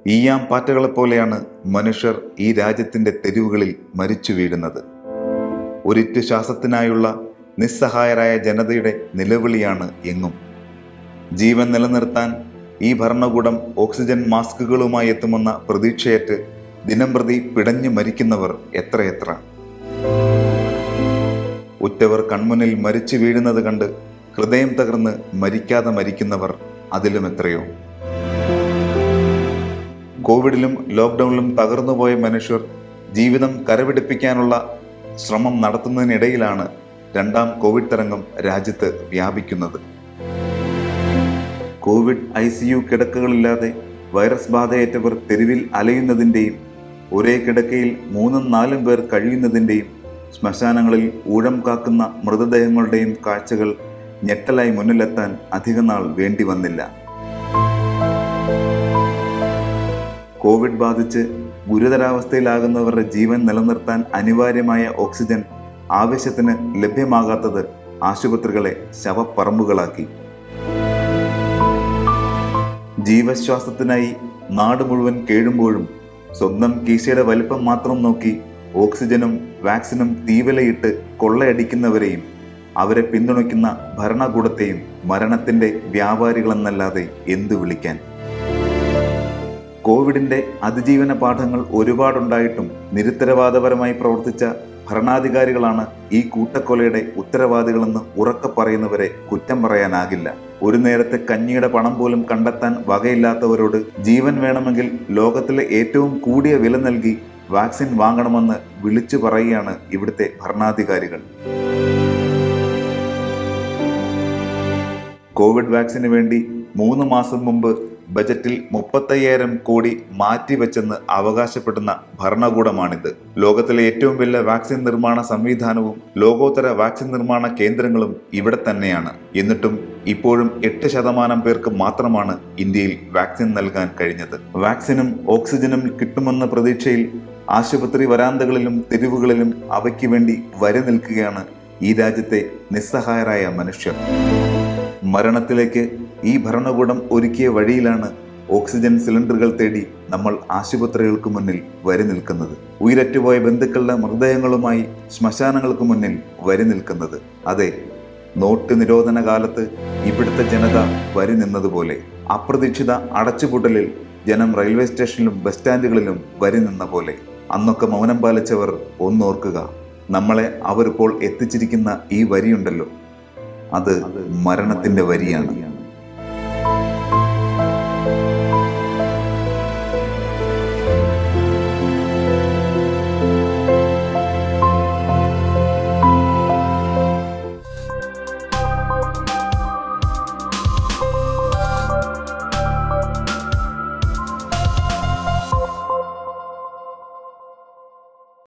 ഈയാം പാറ്റകളെപ്പോലെയാണ് മനുഷ്യർ ഈ രാജ്യത്തിന്റെ തെരുവുകളിൽ മരിച്ചു വീഴുന്നത് ഒരിറ്റു ശ്വാസത്തിനായുള്ള നിസ്സഹായരായ ജനതയുടെ നിലവിളിയാണ് എങ്ങും ജീവൻ നിലനിർത്താൻ ഈ ഭരണകൂടം ഓക്സിജൻ മാസ്കുകളുമായി എത്തുമെന്ന പ്രതീക്ഷയേറ്റ് ദിനംപ്രതി പിടഞ്ഞു മരിക്കുന്നവർ എത്രയെത്ര ഉറ്റവർ കൺമുന്നിൽ മരിച്ചു വീഴുന്നത് കണ്ട് ഹൃദയം തകർന്ന് മരിക്കാതെ മരിക്കുന്നവർ അതിലും എത്രയോ കോവിഡിലും ലോക്ക്ഡൌണിലും തകർന്നുപോയ മനുഷ്യർ ജീവിതം കരപിടിപ്പിക്കാനുള്ള ശ്രമം നടത്തുന്നതിനിടയിലാണ് രണ്ടാം കോവിഡ് തരംഗം രാജ്യത്ത് വ്യാപിക്കുന്നത് കോവിഡ് ഐ സി യു കിടക്കകളില്ലാതെ വൈറസ് ബാധയേറ്റവർ തെരുവിൽ അലയുന്നതിൻ്റെയും ഒരേ കിടക്കയിൽ മൂന്നും നാലും പേർ കഴിയുന്നതിൻ്റെയും ശ്മശാനങ്ങളിൽ ഊഴം കാക്കുന്ന മൃതദേഹങ്ങളുടെയും കാഴ്ചകൾ ഞെട്ടലായി മുന്നിലെത്താൻ അധികനാൾ വേണ്ടി വന്നില്ല കോവിഡ് ബാധിച്ച് ഗുരുതരാവസ്ഥയിലാകുന്നവരുടെ ജീവൻ നിലനിർത്താൻ അനിവാര്യമായ ഓക്സിജൻ ആവശ്യത്തിന് ലഭ്യമാകാത്തത് ആശുപത്രികളെ ശവപ്പറമ്പുകളാക്കി ജീവശ്വാസത്തിനായി നാട് മുഴുവൻ കേഴുമ്പോഴും സ്വന്തം കീശയുടെ വലിപ്പം മാത്രം നോക്കി ഓക്സിജനും വാക്സിനും തീവലയിട്ട് കൊള്ളയടിക്കുന്നവരെയും അവരെ പിന്തുണയ്ക്കുന്ന ഭരണകൂടത്തെയും മരണത്തിന്റെ വ്യാപാരികളെന്നല്ലാതെ എന്തു വിളിക്കാൻ കോവിഡിന്റെ അതിജീവന പാഠങ്ങൾ ഒരുപാടുണ്ടായിട്ടും നിരുത്തരവാദപരമായി പ്രവർത്തിച്ച ഭരണാധികാരികളാണ് ഈ കൂട്ടക്കൊലയുടെ ഉത്തരവാദികളെന്ന് ഉറക്കെ പറയുന്നവരെ കുറ്റം പറയാനാകില്ല ഒരു നേരത്തെ കഞ്ഞിയുടെ പണം പോലും കണ്ടെത്താൻ വകയില്ലാത്തവരോട് ജീവൻ വേണമെങ്കിൽ ലോകത്തിലെ ഏറ്റവും കൂടിയ വില നൽകി വാക്സിൻ വാങ്ങണമെന്ന് വിളിച്ചു പറയുകയാണ് ഇവിടുത്തെ ഭരണാധികാരികൾ കോവിഡ് വാക്സിന് വേണ്ടി മൂന്ന് മാസം മുമ്പ് ബജറ്റിൽ മുപ്പത്തയ്യായിരം കോടി മാറ്റിവെച്ചെന്ന് അവകാശപ്പെടുന്ന ഭരണകൂടമാണിത് ലോകത്തിലെ ഏറ്റവും വലിയ വാക്സിൻ നിർമ്മാണ സംവിധാനവും ലോകോത്തര വാക്സിൻ നിർമ്മാണ കേന്ദ്രങ്ങളും ഇവിടെ തന്നെയാണ് എന്നിട്ടും ഇപ്പോഴും എട്ട് ശതമാനം പേർക്ക് മാത്രമാണ് ഇന്ത്യയിൽ വാക്സിൻ നൽകാൻ കഴിഞ്ഞത് വാക്സിനും ഓക്സിജനും കിട്ടുമെന്ന പ്രതീക്ഷയിൽ ആശുപത്രി വരാന്തകളിലും തെരുവുകളിലും അവയ്ക്ക് വേണ്ടി വരി നിൽക്കുകയാണ് ഈ രാജ്യത്തെ നിസ്സഹായരായ മനുഷ്യർ മരണത്തിലേക്ക് ഈ ഭരണകൂടം ഒരുക്കിയ വഴിയിലാണ് ഓക്സിജൻ സിലിണ്ടറുകൾ തേടി നമ്മൾ ആശുപത്രികൾക്ക് മുന്നിൽ വരി നിൽക്കുന്നത് ഉയരറ്റുപോയ ബന്ധുക്കളുടെ മൃതദേഹങ്ങളുമായി ശ്മശാനങ്ങൾക്ക് മുന്നിൽ വരി നിൽക്കുന്നത് അതെ നോട്ട് നിരോധന കാലത്ത് ഇവിടുത്തെ ജനത വരി നിന്നതുപോലെ അപ്രതീക്ഷിത അടച്ചുപൂട്ടലിൽ ജനം റെയിൽവേ സ്റ്റേഷനിലും ബസ് സ്റ്റാൻഡുകളിലും വരി നിന്ന പോലെ അന്നൊക്കെ മൗനം പാലിച്ചവർ ഒന്നോർക്കുക നമ്മളെ അവരിപ്പോൾ എത്തിച്ചിരിക്കുന്ന ഈ വരിയുണ്ടല്ലോ അത് മരണത്തിന്റെ വരിയാണ്